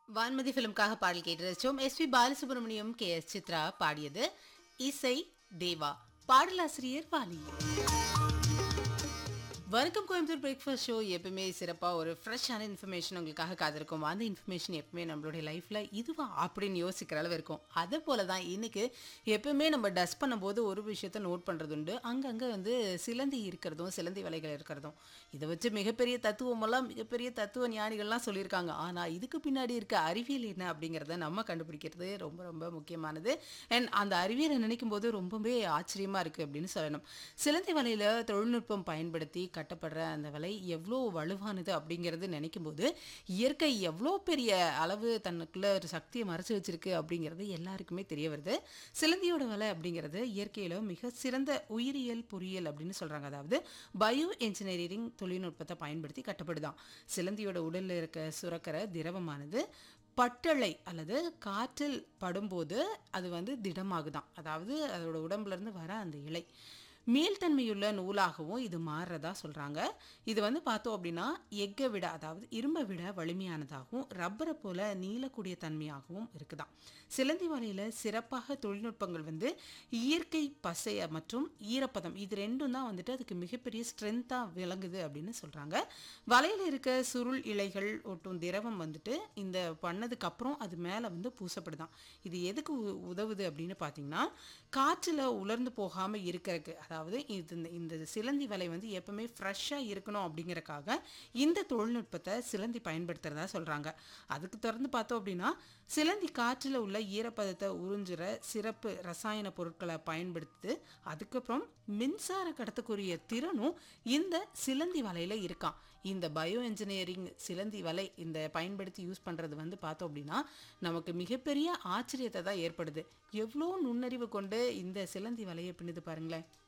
வான்மதி ஃபிலிம்காக பாடல் கேட்டு ரசிச்சோம் S P Balasubrahmanyam K S Chithra பாடியது இசை தேவா பாடலாசிரியர் வாலி வணக்கம் கோயம்புத்தூர் பிரேக்ஃபாஸ்ட் ஷோ எப்பவுமே சிறப்பாக ஒரு ஃப்ரெஷ்ஷான இன்ஃபர்மேஷன் உங்களுக்காக காத்திருக்கும் அந்த இன்ஃபர்மேஷன் எப்பவுமே நம்மளுடைய லைஃப்பில் இதுவா அப்படின்னு யோசிக்கிற அளவு இருக்கும் அதே போல தான் இன்னைக்கு எப்பவுமே நம்ம டஸ்ட் பண்ணும்போது ஒரு விஷயத்த நோட் பண்ணுறது உண்டு அங்கங்கே வந்து சிலந்தி இருக்கிறதும் சிலந்தி வலைகள் இருக்கிறதும் இதை வச்சு மிகப்பெரிய தத்துவமெல்லாம் மிகப்பெரிய தத்துவ ஞானிகள்லாம் சொல்லியிருக்காங்க ஆனால் இதுக்கு பின்னாடி இருக்க அறிவியல் என்ன அப்படிங்கிறத நம்ம கண்டுபிடிக்கிறது ரொம்ப ரொம்ப முக்கியமானது அண்ட் அந்த அறிவியலை நினைக்கும் போது ரொம்பவே ஆச்சரியமாக இருக்குது அப்படின்னு சொல்லணும் சிலந்தி வலையில் தொழில்நுட்பம் பயன்படுத்தி கட்டப்படுற அந்த வலை எவ்வளோ வலுவானது அப்படிங்கிறது நினைக்கும் போது இயற்கை எவ்வளோ பெரிய அளவு தனக்குள்ள ஒரு சக்தியை மறைச்சு வச்சிருக்கு அப்படிங்கிறது எல்லாருக்குமே தெரிய வருது சிலந்தியோட வலை அப்படிங்கிறது இயற்கையில் மிக சிறந்த உயிரியல் பொறியியல் அப்படின்னு சொல்கிறாங்க அதாவது பயோ என்ஜினியரிங் தொழில்நுட்பத்தை பயன்படுத்தி கட்டப்படுதான் சிலந்தியோட உடலில் இருக்க சுரக்கிற திரவமானது பட்டளை அல்லது காற்றில் படும்போது அது வந்து திடமாகுதான் அதாவது அதோட உடம்புல இருந்து வர அந்த இலை மீள்தன்மையுள்ள நூலாகவும் இது மாறுறதா சொல்கிறாங்க இது வந்து பார்த்தோம் அப்படின்னா எக்கை விட அதாவது இரும்பை விட வலிமையானதாகவும் ரப்பரை போல நீளக்கூடிய தன்மையாகவும் இருக்குதாம் சிலந்தி வலையில் சிறப்பாக தொழில்நுட்பங்கள் வந்து இயற்கை பசைய மற்றும் ஈரப்பதம் இது ரெண்டும் தான் வந்துட்டு அதுக்கு மிகப்பெரிய ஸ்ட்ரென்த்தாக விளங்குது அப்படின்னு சொல்கிறாங்க வலையில் இருக்க சுருள் இலைகள் ஒட்டும் திரவம் வந்துட்டு இந்த பண்ணதுக்கு அப்புறம் அது மேலே வந்து பூசப்படுதான் இது எதுக்கு உ- உதவுது அப்படின்னு பார்த்தீங்கன்னா காற்றில் உலர்ந்து போகாமல் இருக்கிறதுக்கு அதாவது இது இந்த- இந்த சிலந்தி வலை வந்து எப்பவுமே ஃப்ரெஷ்ஷாக இருக்கணும் அப்படிங்கறக்காக இந்த தொழில்நுட்பத்தை சிலந்தி பயன்படுத்துறதா சொல்கிறாங்க அதுக்கு தொடர்ந்து பார்த்தோம் அப்படின்னா சிலந்தி காற்றில் உள்ள ஈரப்பதத்தை உறிஞ்சுற சிறப்பு ரசாயன பொருட்களை பயன்படுத்து அதுக்கப்புறம் மின்சார கடத்தக்கூடிய திறனும் இந்த சிலந்தி வலையில் இருக்கான் இந்த பயோ இன்ஜினியரிங் சிலந்தி வலை இந்த பயன்படுத்தி யூஸ் பண்ணுறது வந்து பார்த்தோம் அப்படின்னா நமக்கு மிகப்பெரிய ஆச்சரியத்தை தான் ஏற்படுது எவ்வளோ நுண்ணறிவு கொண்டு இந்த சிலந்தி வலையை பின்னுது பாருங்களேன்